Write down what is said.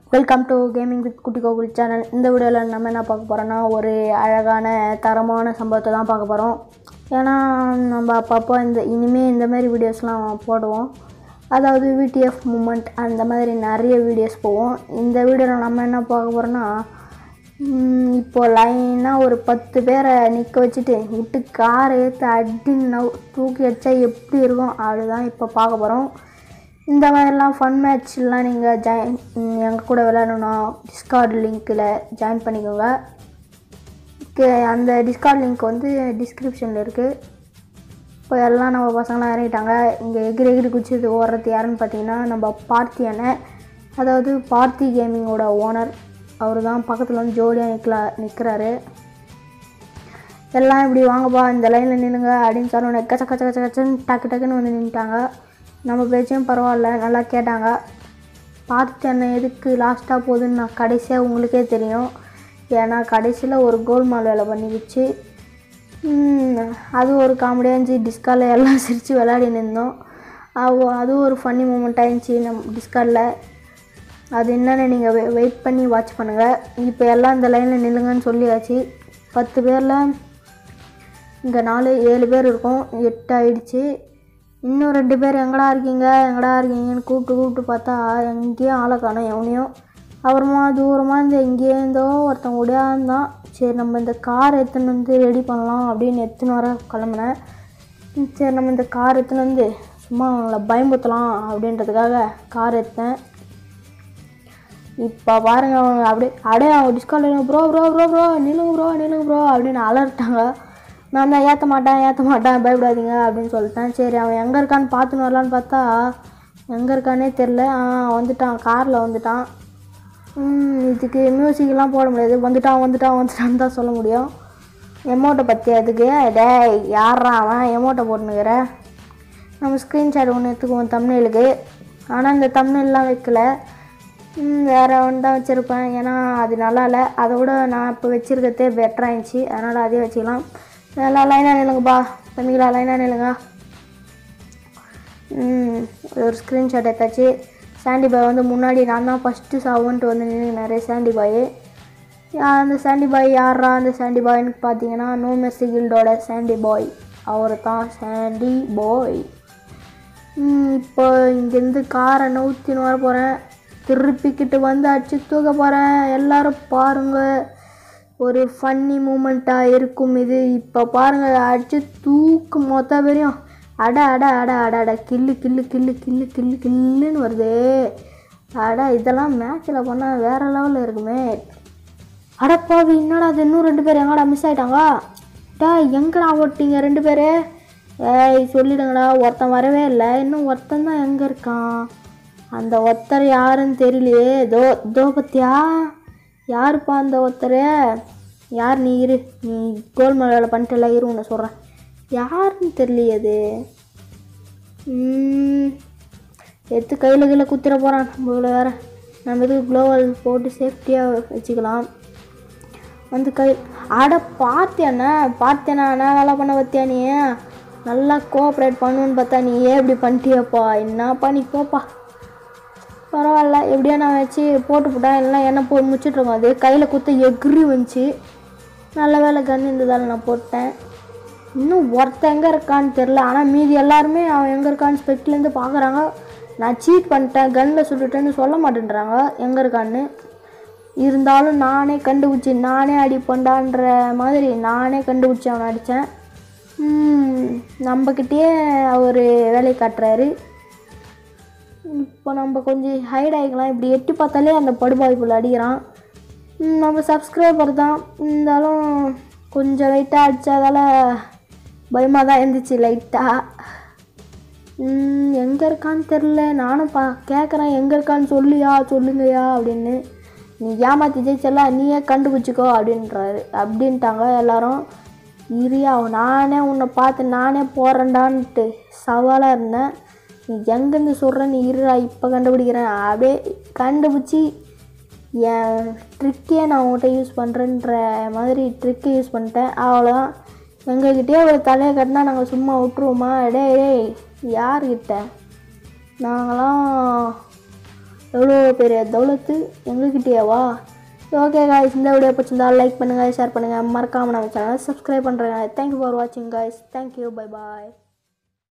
welcome to gaming with குட்டி Gokul channel இந்த வீடியோவில் நம்ம என்ன பார்க்க போகிறோன்னா ஒரு அழகான தரமான சம்பவத்தை தான் பார்க்க போகிறோம் ஏன்னா நம்ம அப்பப்போ இந்த இனிமேல் இந்த மாதிரி வீடியோஸ்லாம் போடுவோம் அதாவது விடிஎஃப் மூமெண்ட் அந்த மாதிரி நிறைய வீடியோஸ் போவோம் இந்த வீடியோவில் நம்ம என்ன பார்க்க போகிறோன்னா இப்போ லைனாக ஒரு பத்து பேரை நிற்க வச்சுட்டு விட்டு காரை ஏற்று அடி நவ் தூக்கி அடிச்சா எப்படி இருக்கும் அதுதான் இப்போ பார்க்க போகிறோம் இந்த மாதிரிலாம் ஃபன் மேட்ச்லாம் நீங்கள் ஜாயின் எங்கள் கூட விளையாடணும்னா டிஸ்கார்ட் லிங்க்கில் ஜாயின் பண்ணிக்கோங்க கே- அந்த டிஸ்கார்ட் லிங்க் வந்து டிஸ்கிரிப்ஷனில் இருக்குது இப்போ எல்லாம் நம்ம பசங்களாம் இறங்கிட்டாங்க இங்கே எகிரி எகிரி குச்சிது ஓடுறது யாருன்னு பார்த்தீங்கன்னா நம்ம பார்த்தி அண்ணன் அதாவது பார்த்தி கேமிங்கோட ஓனர் அவர் தான் பக்கத்தில் வந்து ஜோடியாக நிற்கல நிற்கிறாரு எல்லாம் இப்படி வாங்கப்பா இந்த லைனில் நில்லுங்க அப்படின்னு சொன்னோன்னே கச்ச கச்ச கச்ச கச்சன்னு டக்கு டக்குன்னு வந்து நின்ட்டாங்க நம்ம பேச்சும் பரவாயில்ல நல்லா கேட்டாங்க பார்த்துட்டு என்ன எதுக்கு லாஸ்ட்டாக போகுதுன்னு நான் கடைசியாக உங்களுக்கே தெரியும் ஏன்னா கடைசியில் ஒரு கோல்மால் வேலை பண்ணிக்கிச்சு ம், அது ஒரு காமெடியாக இருந்துச்சு டிஸ்காலில் எல்லாம் சிரித்து விளையாடி நின்றோம் அது- அதுவும் ஒரு ஃபன்னி மூமெண்ட் ஆயிருந்துச்சு நம்ம டிஸ்காலில் அது என்னென்னு நீங்கள் வெ வெயிட் பண்ணி வாட்ச் பண்ணுங்கள் இப்போ எல்லாம் இந்த லைனில் நில்லுங்கன்னு சொல்லியாச்சு பத்து பேரில் இங்கே நாலு ஏழு பேர் இருக்கோம் எட்டு ஆயிடுச்சு இன்னும் ரெண்டு பேர் எங்கடா இருக்கீங்க எங்கடா இருக்கீங்கன்னு கூப்பிட்டு கூப்பிட்டு பார்த்தா எங்கேயும் ஆளை காணோம் எவனையும் அப்புறமா தூரமாக இந்த எங்கேயோ இருந்தோ ஒருத்தன் ஓடியாந்தான் சரி நம்ம இந்த கார் எடுத்துன்னு வந்து ரெடி பண்ணலாம் அப்படின்னு எடுத்துன்னு வர கிளம்புனேன் ம், சரி நம்ம இந்த கார் எடுத்துன்னு வந்து சும்மா அவங்கள பயமுறுத்தலாம் அப்படின்றதுக்காக கார் எடுத்தேன் இப்போ பாருங்க அவங்க அப்படியே அப்படியே அவங்க discount bro bro bro bro நிலுங்க ப்ரோ நிலுங்க ப்ரோ அப்படின்னு அலர்ட்டாங்க நான் தான் ஏற்ற மாட்டேன் ஏற்ற மாட்டேன் பயப்படாதீங்க அப்படின்னு சொல்லிட்டேன் சரி அவன் எங்கே இருக்கான்னு பார்த்துன்னு வரலான்னு பார்த்தா எங்கே இருக்கானே தெரில ஆ வந்துட்டான் காரில் வந்துட்டான் ம், இதுக்கு மியூசிக்லாம் போட முடியாது வந்துட்டான் வந்துட்டான் வந்துட்டான்னு தான் சொல்ல முடியும் எமௌண்ட்டை பற்றி அதுக்கு டேய் யாரா அவன் எமௌண்ட்டை போட்டுனுக்கிற நம்ம ஸ்க்ரீன்ஷாட் ஒன்று எடுத்துக்குவோம் தம்னேலுக்கு ஆனால் இந்த தம்னேல்லாம் வைக்கல ம், வேற ஒன்று தான் வச்சுருப்பேன் ஏன்னா அது நல்லா இல்லை அதை விட நான் இப்போ வச்சுருக்கிறதே பெட்டராக இருந்துச்சு அதனால் அதே வச்சுக்கலாம் எல்லாம் லைனாக நில்லுங்கப்பா தம்பிங்களா லைனாக நில்லுங்க ம், ஒரு ஸ்க்ரீன்ஷாட் எடுத்தாச்சு சாண்டி பாய் வந்து முன்னாடி நான் தான் ஃபஸ்ட்டு சாவுன்ட்டு வந்து நின்றுனாரு சாண்டி பாய் அந்த சாண்டி பாய் யாரா அந்த சாண்டி பாய்னு பார்த்தீங்கன்னா நோ மெர்சி கில்டோட சாண்டி பாய் அவர் தான் சாண்டி பாய் ம், இப்போ இங்கேருந்து காரை நவுத்தின்னு வர போகிறேன் திருப்பிக்கிட்டு வந்து அடிச்சு தூக்க போகிறேன் எல்லாரும் பாருங்க ஒரு ஃபன்னி மூமெண்ட்டாக இருக்கும் இது இப்போ பாருங்க அடிச்சு தூக்கு மொத்த பேரையும் அட அட அட அட அட கில்லு கில்லு கில்லு கில்லு கில்லு கில்லுன்னு வருது அட இதெல்லாம் மேட்ச்சில் பண்ணால் வேறு லெவலில் இருக்குமே அடப்பாவி என்னடா அது இன்னும் ரெண்டு பேர் எங்கடா மிஸ் ஆயிட்டாங்க டா எங்கடா ஓட்டிங்க ரெண்டு பேர் ஏய் சொல்லிடுங்கடா ஒருத்தன் வரவே இல்லை இன்னும் ஒருத்தன் தான் எங்கே இருக்கான் அந்த ஒருத்தர் யாருன்னு தெரியலையே தோ தோ பத்தியா யாருப்பா அந்த ஒருத்தர் யார் நீ இரு நீ கோல் வேலை பண்ணிட்டு இரு உன்னை சொல்கிறேன் யாருன்னு தெரியலையே அது ம், எடுத்து கையில் கையில் குத்திர போகிறான் நம்மள வேற நம்ம இதுக்கு க்ளோவல் போட்டு சேஃப்டியாக வச்சுக்கலாம் வந்து கை அட பார்த்தியாண்ணா பார்த்தியாண்ணா என்ன வேலை பண்ண பார்த்தியா நீ நல்லா கோஆப்ரேட் பண்ணுன்னு பார்த்தா நீ ஏன் இப்படி பண்ணிட்டியப்பா என்னப்பா நீ போப்பா பரவாயில்ல எப்படியோ நான் வச்சு போட்டு போட்டேன் எல்லாம் எண்ணெய் போட்டு முடிச்சிட்ருக்கோம் அது கையில் குத்த எகிரி வந்துச்சு நல்ல வேலை கன் இருந்ததால் நான் போட்டேன் இன்னும் ஒருத்தன் எங்கே இருக்கான்னு தெரில ஆனால் மீதி எல்லாருமே அவன் எங்கே இருக்கான்னு ஸ்பெக்ட்லேருந்து பார்க்குறாங்க நான் சீட் பண்ணிட்டேன் கன்னில் சுட்டுட்டேன்னு சொல்ல மாட்டேன்றாங்க எங்கே இருக்கான்னு இருந்தாலும் நானே கண்டுபிடிச்சி நானே அடிப்பண்டான்ற மாதிரி நானே கண்டுபிடிச்சி அவனை அடித்தேன் நம்மக்கிட்டேயே அவர் வேலையை காட்டுறாரு இப்போ நம்ம கொஞ்சம் ஹைட் ஆகிக்கலாம் இப்படி எட்டி பார்த்தாலே அந்த படுபாய்ப்புள்ள அடிக்கிறான் ம், நம்ம சப்ஸ்கிரைபர் தான் இருந்தாலும் கொஞ்சம் லைட்டாக அடித்ததால் பயமாக தான் இருந்துச்சு லைட்டாக எங்கே இருக்கான்னு தெரில நானும் பா கேட்குறேன் எங்கே இருக்கான்னு சொல்லுயா சொல்லுங்கய்யா அப்படின்னு நீ ஏமாற்றி ஜெயிச்சல நீயே கண்டுபிடிச்சிக்கோ அப்படின்றாரு அப்படின்ட்டாங்க எல்லாரும் இரியா நானே உன்னை பார்த்து நானே போகிறேன்டான்ட்டு சவாலாக இருந்தேன் நீ எங்கேருந்து சொல்கிற நீ இருடா இப்போ கண்டுபிடிக்கிறேன் அப்படியே கண்டுபிடிச்சி என் ட்ரிக்கே நான் உங்கள்கிட்ட யூஸ் பண்ணுறேன்ற மாதிரி ட்ரிக்கை யூஸ் பண்ணிட்டேன் அவ்வளோதான் எங்ககிட்டயே ஒரு தலையை கட்டினா நாங்கள் சும்மா விட்ருவோமா டேய் டேய் யார்கிட்ட நாங்களாம் எவ்வளோ பெரிய தௌலத்து எங்ககிட்டயாவா ஓகே காய்ஸ் இந்த வீடியோ பிடிச்சிருந்தா லைக் பண்ணுங்கள் ஷேர் பண்ணுங்கள் மறக்காமல் நம்ம சேனலை சப்ஸ்கிரைப் பண்ணுறேங்க தேங்க்யூ ஃபார் வாட்சிங் காய்ஸ் தேங்க்யூ பை பாய்